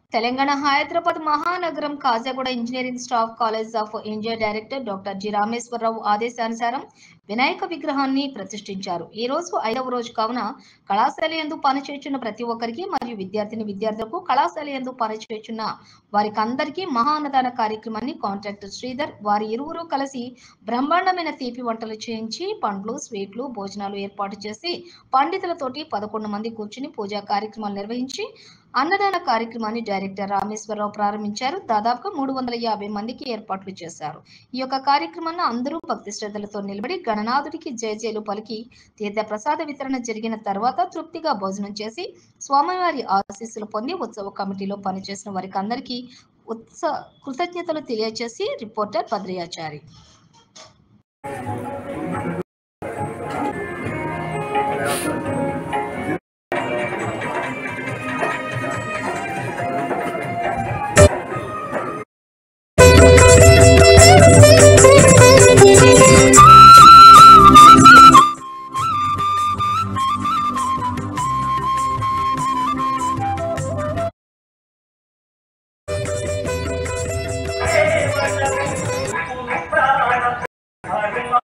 తెలంగాణ హైదరాబాద్ మహానగరం Kajaguda engineering staff college of India director doctor G Rameshwara Rao ఆదేశానుసారం వినాయక విగ్రహాన్ని ప్రతిష్ఠించారు ఈ రోజు ఐదవ రోజు కావున కళాశాల యందు పనిచేస్తున్న ప్రతి ఒక్కరికి మరియు విద్యార్థిని విద్యార్థులకు కళాశాల యందు పనిచేస్తున్న వారికి అందరికీ మహాన్నదాన కార్యక్రమాన్ని కాంట్రాక్టర్ శ్రీధర్ వారి ఇరువురు కలిసి బ్రహ్మాండమైన తీపి వంటలు చేయించి పండ్లు స్వీట్లు భోజనాలు ఏర్పాటు చేసి పండితులతోటి పదకొండు మంది కూర్చుని పూజా కార్యక్రమాలు నిర్వహించి అన్నదాన కార్యక్రమాన్ని డైరెక్టర్ రామేశ్వరరావు ప్రారంభించారు దాదాపుగా మూడు వందల యాభై మందికి ఏర్పాట్లు చేశారు ఈ యొక్క కార్యక్రమాన్ని అందరూ భక్తి శ్రద్ధలతో నిలబడి గణనాథుడికి జయజయలు పలికి తీర్థ ప్రసాద వితరణ జరిగిన తర్వాత తృప్తిగా భోజనం చేసి స్వామివారి ఆశీస్సులు పొంది ఉత్సవ కమిటీలో పనిచేసిన వారికి అందరికీ ఉత్సవ కృతజ్ఞతలు తెలియజేసి reporter Bhadrayachari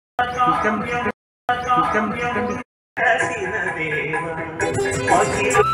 system system system